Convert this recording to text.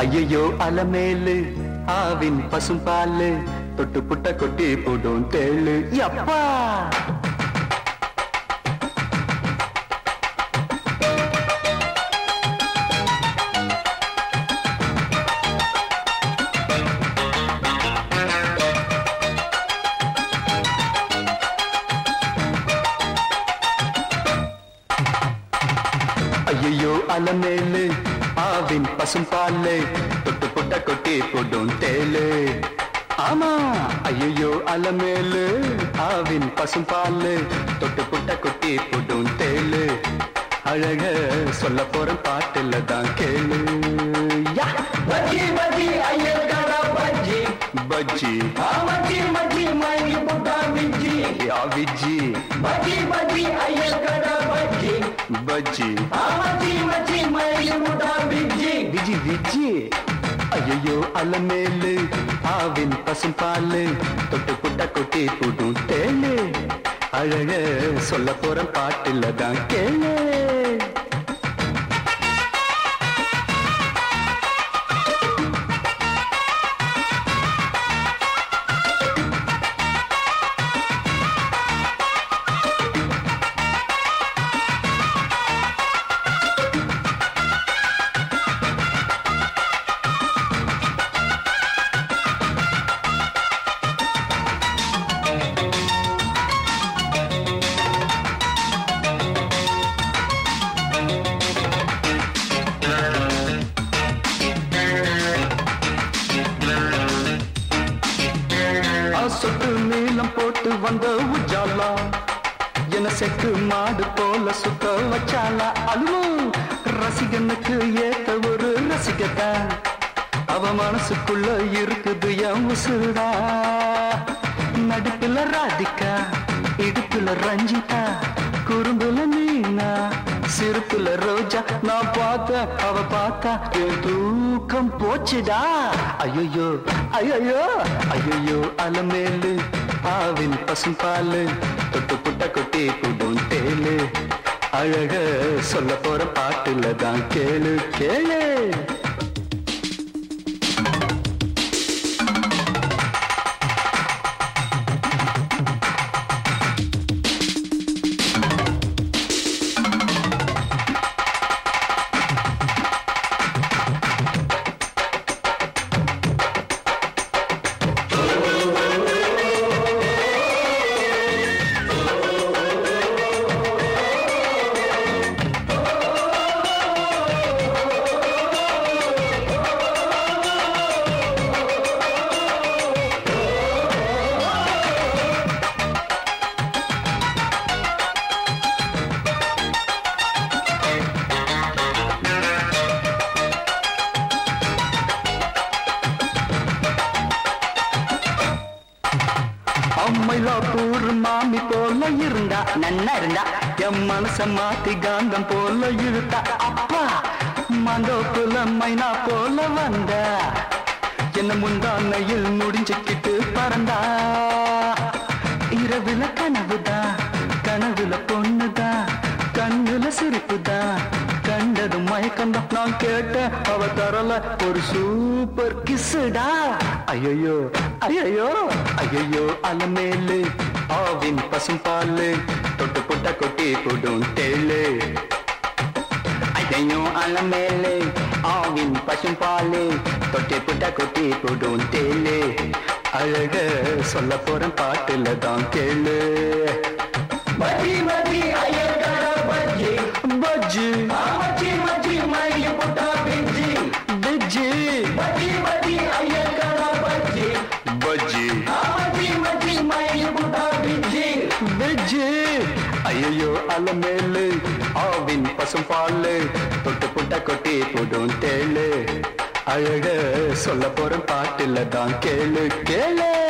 ஐயையோ அலமேலு ஆவின் பசும் பாலு தொட்டு புட்ட கொட்டி போடும் தேளு அப்பா ஐயையோ அலமேலு ஆவின் பசும் பாலு தொட்டு புட்ட கொட்டி போடும் தேளு ஆமா ஐயோ அலமேலு ஆவின் பசும் பாலு தொட்டு புட்ட கொட்டி போடும் தேளு அழக சொல்ல போற பாட்டுல தான் கேளு யா! பஜ்ஜி பஜ்ஜி ஐயர்காரா பஜ்ஜி பஜ்ஜி ஆ மச்சி மச்சி மயங்கி புட்டா மிஞ்சி யா விஜி பஜ்ஜி பஜ்ஜி ஐயர்காரா பஜ்ஜி பஜ்ஜி ஆ மச்சி மச்சி மயங்கி புட்டா மிஞ்சி விஜி விஜி ஐயோ அலமேலு ஆவின் பசும் பாலு தொட்டு புட்ட கொட்டி புடும் தேளு அழக சொல்ல போற பாட்டுல தான் கேளு சொட்டு நீளம் போட்டு வந்த உஜாலா என செக்கு மாடு போல சுத்த வச்சாலா அழுவோ ரசிகனுக்கு ஏத்த ஒரு ரசிகத்தான் அவ மனசுக்குள்ள இருக்குது என் உசுடா நடுப்புல ராதிகா இடுப்புல ரஞ்சிதா குறும்புல மீனா சிறுப்புல ரோஜா நான் பார்த்த அவ பார்த்தா என் தூக்கம் போச்சுடா ஐயோ ஐயோ ஐயோ அலமேலு ஆவின் பசும் பாலு தொட்டு புட்ட கொட்டி குடும் தேலு அழக சொல்ல போற பாட்டுல தான் கேளு கேளு அம்மைலாப்பூர் மாமி போல இருந்தா நன்னா இருந்தா என் மனச மாத்தி காந்தம் போல இழுத்தா அப்பா மண்டோப்புல மைனா போல வந்தா என்ன முந்தானையில் முடிஞ்சுக்கிட்டு பறந்தா இரவுல கனவுதான் கனவுல பொண்ணுதான் கண்ணுல சிரிப்புதான் கண்டது மயக்கம்தான் நான் கேட்ட அவ தரல ஒரு சூப்பர் கிஸ்ஸுடா ஐயோ ஐயோ ஐயோ அலமேலு ஆவின் பசும் பாலு தொட்டு புட்ட கொட்டி போடும் தேளு ஐயோ அலமேலு ஆவின் பசும் பாலு தொட்டி புட்ட கொட்டி போடும் தேளு அழக சொல்ல போற பாட்டுல தான் கேளு பஜ்ஜி பஜ்ஜி ஐயர்காரா பஜ்ஜி பஜ்ஜி ஆ மச்சி மச்சி மயங்கி புட்டா மிஞ்சி பஜ்ஜி பஜ்ஜி பஜ்ஜி ஐயர்காரா பஜ்ஜி பஜ்ஜி ஆ மச்சி மச்சி மயங்கி புட்டா மிஞ்சி வெஜ்ஜு ஐயோ அலமேலு ஆவின் பசும் பாலு தொட்டு புட்ட கொட்டி போடும் தேளு அழக சொல்ல போற பாட்டுல தான் கேளு கேளு